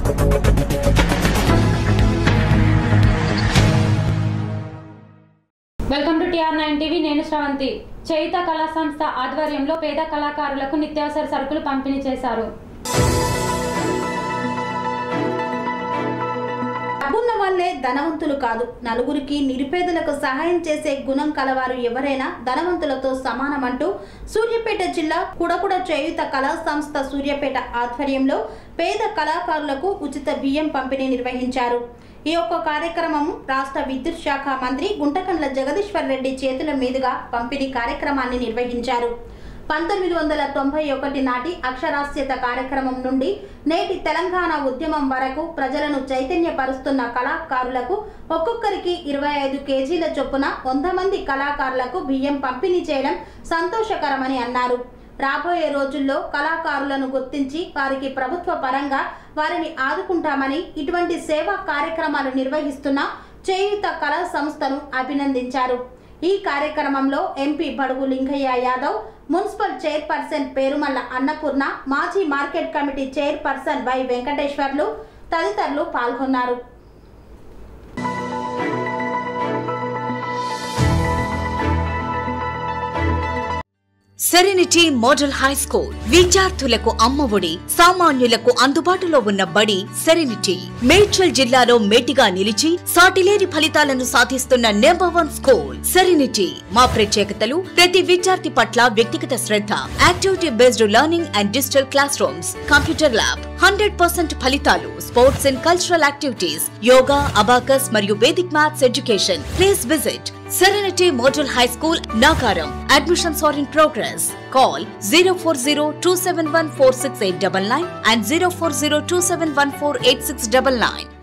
Welcome to TR nine TV నేను శ్రవంతి చయిత కళా సంస్థ ఆధ్వర్యంలో పేద కళాకారులకు నిత్యావసర సరుకులు పంపిణీ చేశారు డబ్బున్న వాళ్ళే ధనవంతులు కాదు నలుగురికి నిరుపేదలకు సహాయం చేసే గుణం కలవారు ఎవరైనా ధనవంతులతో సమానమంటూ సూర్యాపేట జిల్లా కుడకుడ చేయుత కళా సంస్థ సూర్యాపేట ఆధ్వర్యంలో పేద కళాకారులకు ఉచిత బియ్యం పంపిణీ నిర్వహించారు ఈ యొక్క కార్యక్రమం రాష్ట్ర విద్యుత్ శాఖ మంత్రి గుంటకండ్ల జగదీశ్వర్ రెడ్డి చేతుల మీదుగా పంపిణీ కార్యక్రమాన్ని నిర్వహించారు పంతొమ్మిది వందల తొంభై ఒకటి నాటి అక్షరాస్యత కార్యక్రమం నుండి నేటి తెలంగాణ ఉద్యమం వరకు ప్రజలను చైతన్యపరుస్తున్న కళాకారులకు ఒక్కొక్కరికి ఇరవై ఐదు కేజీల చొప్పున వంద మంది కళాకారులకు బియ్యం పంపిణీ చేయడం సంతోషకరమని అన్నారు రాబోయే రోజుల్లో కళాకారులను గుర్తించి వారికి ప్రభుత్వ పరంగా వారిని ఆదుకుంటామని ఇటువంటి సేవా కార్యక్రమాలు నిర్వహిస్తున్న చేయుత కళా సంస్థను అభినందించారు ఈ కార్యక్రమంలో MP Badugu Lingaiah Yadav municipal chairperson Perumalla Annapurna మాజీ market committee chairperson Y Venkateswarlu తదితరులు పాల్గొన్నారు సెరెనిటీ మోడల్ హై స్కూల్ విద్యార్థులకు అమ్మఒడి సామాన్యులకు అందుబాటులో ఉన్న బడి సెరెనిటీ మేడ్చల్ జిల్లాలో మేటిగా నిలిచి సాటిలేని ఫలితాలను సాధిస్తున్న నెంబర్ వన్ స్కూల్ సెరెనిటీ మా ప్రత్యేకతలు ప్రతి విద్యార్థి పట్ల వ్యక్తిగత శ్రద్ధ activity based learning and digital classrooms computer lab hundred percent ఫలితాలు sports and cultural activities yoga abacus మరియు Vedic maths education please visit Serenity Model High School, Nagaram. Admissions are in progress. Call 040 and 040